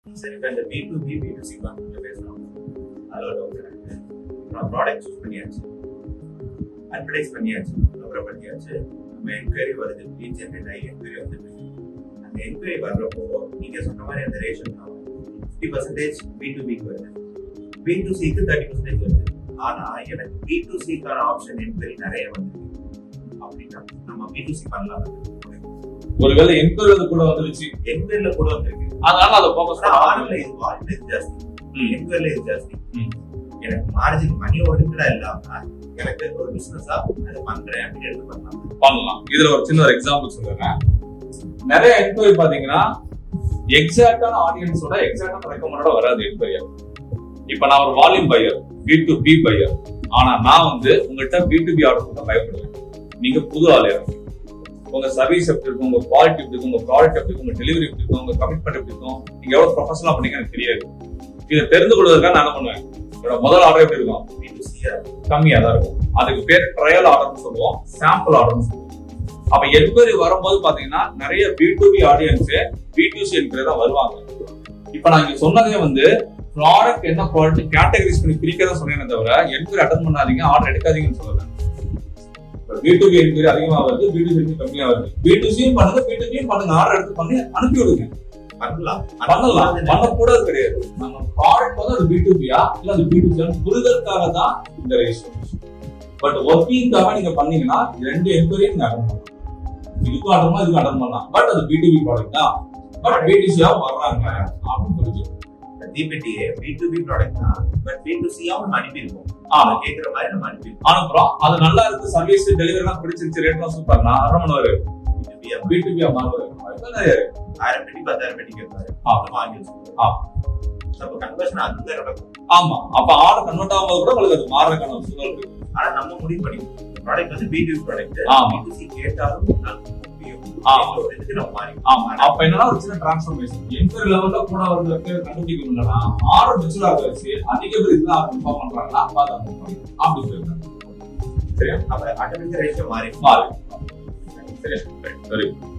சரி இப்போ இந்த B to B B to C கான்செப்ட்ல பேசணும் அதில் ஒரு டவுட் எனக்கு நான் ப்ராடக்ட் சூஸ் பண்ணியாச்சு அட்வர்டைஸ் பண்ணியாச்சு அப்புறம் பண்ணியாச்சு நம்ம என்கொயரி வருது லீட் ஜென்ரேட் ஆகி என்கொயரி வந்துட்டு அந்த என்கொயரி வர்றப்போ நீங்க சொன்ன மாதிரி அந்த ration fifty percentage B to பிக்கு வருது பி டு சிக்கு தேர்ட்டி பர்சன்டேஜ் வருது ஆனா எனக்கு பி டு சிக்கான ஆப்ஷன் என்கொயரி நிறைய வந்துருக்கு அப்படின்னா நம்ம பி டு சி பண்ணலாம் ஒருவேளை என்கொயரி கூட வந்துருச்சு என்கொயரில கூட வந்திருக்கு அதனால அதை ஃபோக்கஸ் ஆனா பண்ண ஆன்ல இது வால்ல இது ஜாஸ்தி ம். என்கொயரில இது ஜாஸ்தி ம். எனக்கு மார்ஜின் மணி ஓரியன்டா இல்லாம எனக்கு ஒரு பிசினஸா அதை பண்றேன் அப்படின்னு எடுத்து பண்ணலாம் பண்ணலாம் இதுல ஒரு சின்ன ஒரு எக்ஸாம்பிள் சொல்றேன் நிறைய என்கொயரி பாத்தீங்கன்னா எக்ஸாக்டான ஆடியன்ஸோட எக்ஸாக்டான ரெக்கமெண்டோட வராது என்கொயரி இப்ப நான் ஒரு volume buyer B to B buyer ஆனா நான் வந்து உங்கள்கிட்ட பி டு பி ஆர்டர் பண்ண பயப்படுவேன் நீங்க புது ஆள் எனக்கு உங்க சர்வீஸ் எப்படி இருக்கும் உங்க குவாலிட்டி எப்படி இருக்கும் உங்க ப்ராடக்ட் எப்படி இருக்கும் உங்க டெலிவரி எப்படி இருக்கும் உங்க கமிட்மெண்ட் எப்படி இருக்கும் நீங்க எவ்வளவு ப்ரொஃபஷனலா பண்ணீங்க எனக்கு தெரியாது இதை தெரிந்து கொள்வதற்காக நான் என்ன பண்ணுவேன் என்னோட முதல் ஆர்டர் எப்படி இருக்கும் பி டு சியா கம்மியா தான் இருக்கும் அதுக்கு பேர் ட்ரையல் ஆர்டர்னு சொல்லுவோம் சாம்பிள் ஆர்டர்னு சொல்லுவோம் அப்ப என்கொயரி வரும்போது பாத்தீங்கன்னா நிறைய B to B audience B to C enquiry தான் வருவாங்க இப்ப நான் இங்க சொன்னதே வந்து ப்ராடக்ட் என்ன குவாலிட்டி கேட்டகரிஸ் பண்ணி பிரிக்க தான் சொன்னேனே தவிர என்கொயரி அட்டன் பண்ணாதீங்க ஆர்டர் எடுக்காதீங்கன்னு சொல்லல பி டு பி என்கொயரி அதிகமா வருது பி டு சி கம்மியா வருது பி டு சியும் பண்ணுங்க பி டு பியும் பண்ணுங்க ஆர்டர் எடுத்து பண்ணி அனுப்பி விடுங்க பண்ணலாம் பண்ணலாம் பண்ணக்கூடாது கிடையாது நம்ம ப்ராடக்ட் வந்து அது பி டு பியா இல்ல அது பி டு சியா புரிதலுக்காக தான் இந்த ரெஜிஸ்ட்ரேஷன் பட் ஒர்க்கிங்காக நீங்க பண்ணீங்கன்னா ரெண்டு என்கொயரியும் நீங்க அட்டன் பண்ணலாம் இதுக்கும் அட்டன் பண்ணலாம் இதுக்கும் அட்டன் பண்ணலாம் பட் அது பி டு பி ப்ராடக்ட் தான் பட் பி டு சியா வர்றாங்க அப்படின்னு புரிஞ்சு ஜிபிடிஏ பி டு பி ப்ராடக்ட் தான் பட் பி டு சியாவும் நம்ம அனுப்பியிருக்கோம் ஆமா அவங்க கேட்கிற மாதிரி நம்ம அனுப்பியிருக்கோம் அனுப்புறோம் அது நல்லா இருக்கு சர்வீஸ் டெலிவரி எல்லாம் பிடிச்சிருச்சு ரேட்லாம் சூப்பர்னா அரை பண்ணுவாரு பி டு பியா பி டு பியா மாறுவாரு அதுதான் நிறைய இருக்கு. ஆயிரம் பெட்டி பத்தாயிரம் பெட்டி கேட்பாரு ஆ. நம்ம வாங்கி வச்சுக்கோம் ஆ. அப்ப கன்வர்ஷன் அங்க நடக்கும் ஆமா அப்ப ஆர்டர் கன்வெர்ட் ஆகும்போது கூட உங்களுக்கு அது மாறுறதுக்கான சூழல் இருக்கு ஆனா நம்ம முடிவு பண்ணிக்கணும் ப்ராடக்ட் வந்து பி டு பி ப்ராடக்ட் ஆமா. பி டு சி கேட்டாலும் நான் முடியும் ஆமா. ஒரு இதுக்கு நம்ம மாறி ஆமா அப்ப என்னன்னா ஒரு சின்ன டிரான்ஸ்ஃபர்மேஷன் என்கொயரி லெவல்ல கூட வந்து பேர் கண்டுபிடிக்க முடியலனா ஆர்டர் மெச்சூர் ஆக வச்சு அதிக பேர் இதுதான் கன்ஃபார்ம் பண்றாங்கன்னா அப்ப அதை பண்ணுவாங்க. அப்படி சொல்லிருக்காங்க சரியா அப்ப ஆட்டோமேட்டிக் ரேஷியோ மாறி மாறி சரியா சரி